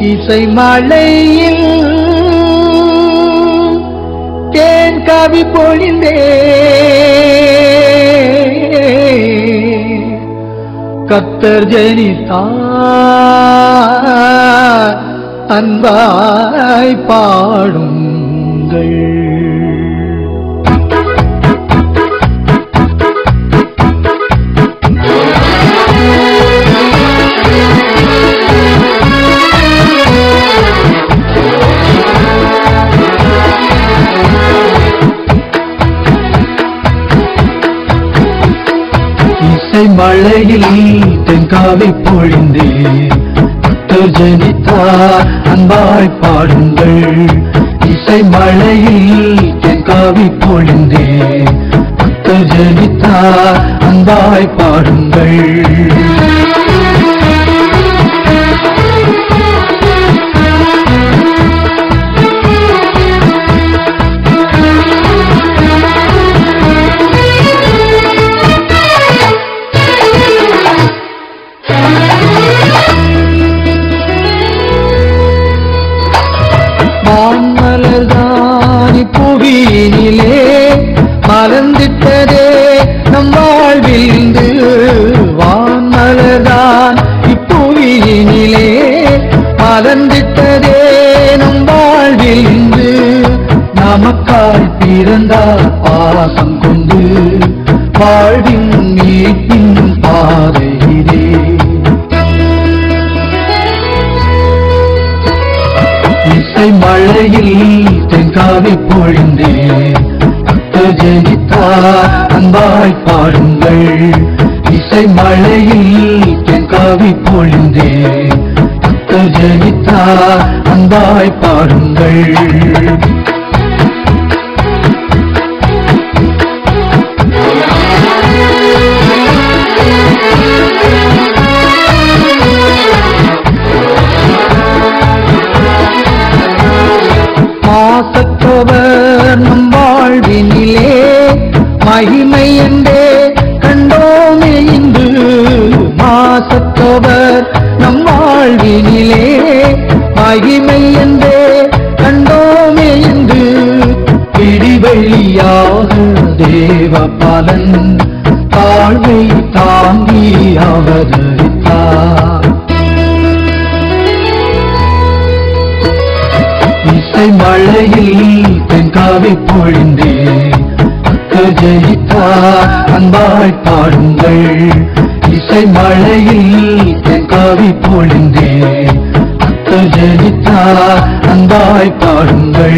இசை மழையில் தேன் கவி பொழிந்தே கத்தர் ஜனித்தார் அன்பாய் பாடுங்கள் இசை மழையில் தென்காவி பொழிந்து கத்தர் ஜனித்தார் அன்பாய் பாடுங்கள் இசை மழையில் தென்காவி பொழிந்து கத்தர் ஜனித்தார் அன்பாய் பாடுங்கள் வான்மலர்தானி புவியினிலே மலர்ந்திட்டதே நம் வாழ்விலிருந்து வான்மலர்தான் இப்புவியினிலே மலர்ந்திட்டதே நம் வாழ்விலிருந்து நமக்காய் பிறந்தார் பாசம் கொண்டு வாழ்வின் மீட்பின் பாதையிலே இசை மழையில் தென்காவி பொழிந்தே ஜனித்தார் அன்பாய் பாடுங்கள் இசை மழையில் தென்காவி பொழிந்தே ஜனித்தார் அன்பாய் பாடுங்கள் மாசத்தவர் நம் வாழ்வினிலே மகிமை என்றே கண்டோமே இன்று மாசத்தவர் நம் வாழ்வினிலே மகிமை என்றே கண்டோமே என்று பிடிவெளியாக தேவ பலன் தாழ்வை தாங்கி அவதரித்தார் இசை மழையில் தென்காவி பொழிந்தே ஜெயித்தார் அன்பாய் பாடுங்கள் இசை மழையில் தென்காவி பொழிந்தே ஜெயித்தார் அன்பாய் பாடுங்கள்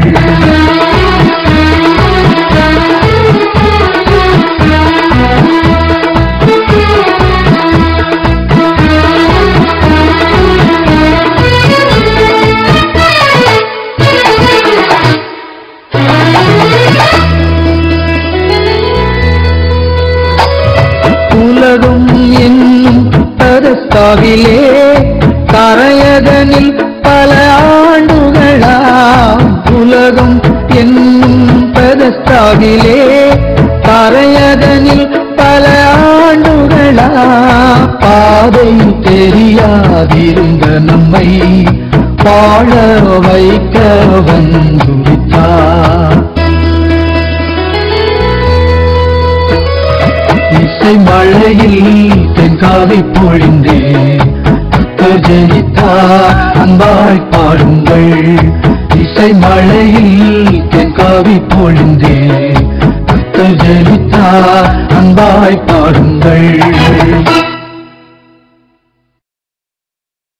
உலகம் என்னும் பரஸ்தாவிலே கரையதனில் பல ஆண்டுகளாம் உலகம் என்னும் பரஸ்தாவிலே கரையதனில் பல ஆண்டுகளா பாதை தெரியாதிருந்த நம்மை வாழ வைக்க வந்துவித்தார் இசை மழையில் தென்காவி பொழிந்தே ஜெயித்தார் அன்பாய் பாடுங்கள் இசை மழையில் தென்காவி பொழிந்தே ஜெயித்தார் அன்பாய் பாடுங்கள்